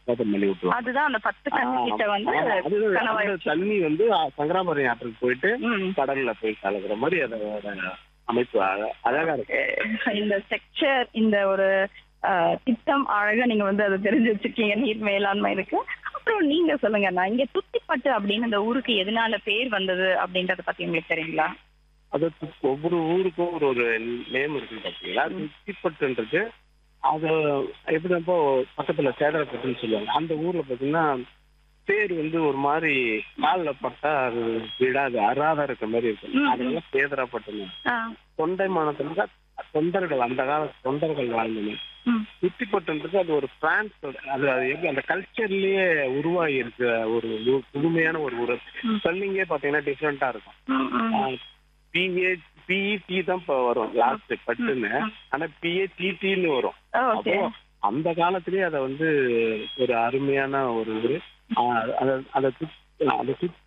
Open பண்ணி விட்டுருவாங்க அதுதான் அந்த பத்து கண்ணு கிட்ட வந்து ஆமா, அதுதான் கணவாய் அந்த தண்ணி வந்து அ- சங்கராபுரம் ஆற்றுக்கு போயிட்டு ம். கடல்ல போய் கலக்குற மாதிரி அதோட அமைப்பு அழ- அழகா இருக்கு இந்த ஸ்ட்ரக்சர் இந்த ஒரு அஹ், திட்டம் அழகா நீங்க வந்து அதை தெரிஞ்சு வச்சிருக்கீங்க நீர் மேலாண்மை இருக்கு அப்புறம் நீங்க சொல்லுங்க நான் இங்க துத்திப்பட்டு அப்படின்னு இந்த ஊருக்கு எதனால பேர் வந்தது அப்படின்றத பத்தி உங்களுக்கு தெரியுங்களா அது து- ஒவ்வொரு ஊருக்கும் ஒரு ஒரு நேம் இருக்கு பாத்தீங்களா துத்திப்பட்டுன்றது அது எப்படி இப்போ பக்கத்துல சேதரப்பட்டுன்னு சொல்லுவாங்க அந்த ஊர்ல பாத்தீங்கன்னா பேர் வந்து ஒரு மாதிரி காலில் பட்டா அது விடாது அறாத இருக்க மாதிரி இருக்கும் ம், ம். அதெல்லாம் சேதராப்பட்டுன்னு ஆ, தொண்டைமானத்துல தான் தொண்டர்கள் அந்த கால தொண்டர்கள் வாழ்ந்தது ம். சுத்திப்பட்டுன்றது அது ஒரு பிரான்ஸ் அது அது எப்படி அந்த கல்ச்சர்லயே உருவாகி இருக்க ஒரு ஊ- புதுமையான ஒரு ஊர் ம். ஸ்பெல்லிங்கே பாத்தீங்கன்னா டிஃப்ரெண்டா இருக்கும் ம், ம். பிஏ பிஇடி தான் இப்ப வரும் லாஸ்ட் பட்டுன்னு ஆனா பிஏடிடின்னு வரும் ஓகே அப்போ அந்த காலத்திலேயே அத வந்து ஒரு அருமையான ஒரு ஊரு ஆஹ் அத- அத சுத்தி- அதை சுத்தி